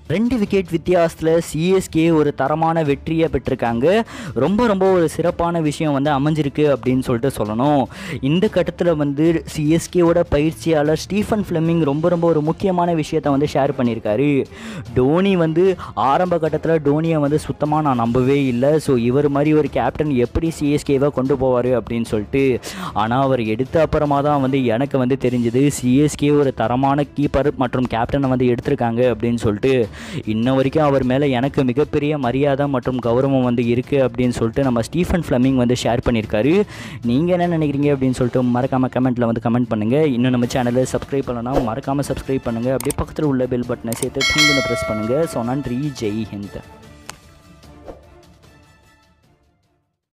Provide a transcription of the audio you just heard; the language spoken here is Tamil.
ரெண்டு விக்கெட் வித்தியாசத்தில் சிஎஸ்கே ஒரு தரமான வெற்றியை பெற்றிருக்காங்க ரொம்ப ரொம்ப ஒரு சிறப்பான விஷயம் வந்து அமைஞ்சிருக்கு அப்படின்னு சொல்லிட்டு சொல்லணும் இந்த கட்டத்தில் வந்து சிஎஸ்கேவோட பயிற்சியாளர் ஸ்டீஃபன் ஃப்ளெமிங் ரொம்ப ரொம்ப ஒரு முக்கியமான விஷயத்தை வந்து ஷேர் பண்ணியிருக்காரு டோனி வந்து ஆரம்ப கட்டத்தில் டோனியை வந்து சுத்தமாக நான் நம்பவே இல்லை ஸோ இவர் மாதிரி ஒரு கேப்டன் எப்படி சிஎஸ்கேவை கொண்டு போவார் அப்படின்னு சொல்லிட்டு ஆனால் அவர் எடுத்த அப்புறமா தான் வந்து எனக்கு வந்து தெரிஞ்சது சிஎஸ்கே ஒரு தரமான கீப்பர் மற்றும் கேப்டனை வந்து எடுத்திருக்காங்க அப்படின்னு சொல்லிட்டு இன்ன வரைக்கும் அவர் மேலே எனக்கு மிகப்பெரிய மரியாதை மற்றும் கௌரவம் வந்து இருக்குது அப்படின்னு சொல்லிட்டு நம்ம ஸ்டீஃபன் ஃப்ளமிங் வந்து ஷேர் பண்ணியிருக்காரு நீங்கள் என்ன நினைக்கிறீங்க அப்படின்னு சொல்லிட்டு மறக்காமல் கமெண்ட்டில் வந்து கமெண்ட் பண்ணுங்கள் இன்னும் நம்ம சேனலை சப்ஸ்கிரைப் பண்ணலாம் மறக்காமல் சப்ஸ்கிரைப் பண்ணுங்கள் அப்படியே பக்கத்தில் உள்ள பெல் பட்டனை சேர்த்து டிங்குன்னு ப்ரெஸ் பண்ணுங்கள் ஸோ நன்றி ஜெய் ஹிந்த்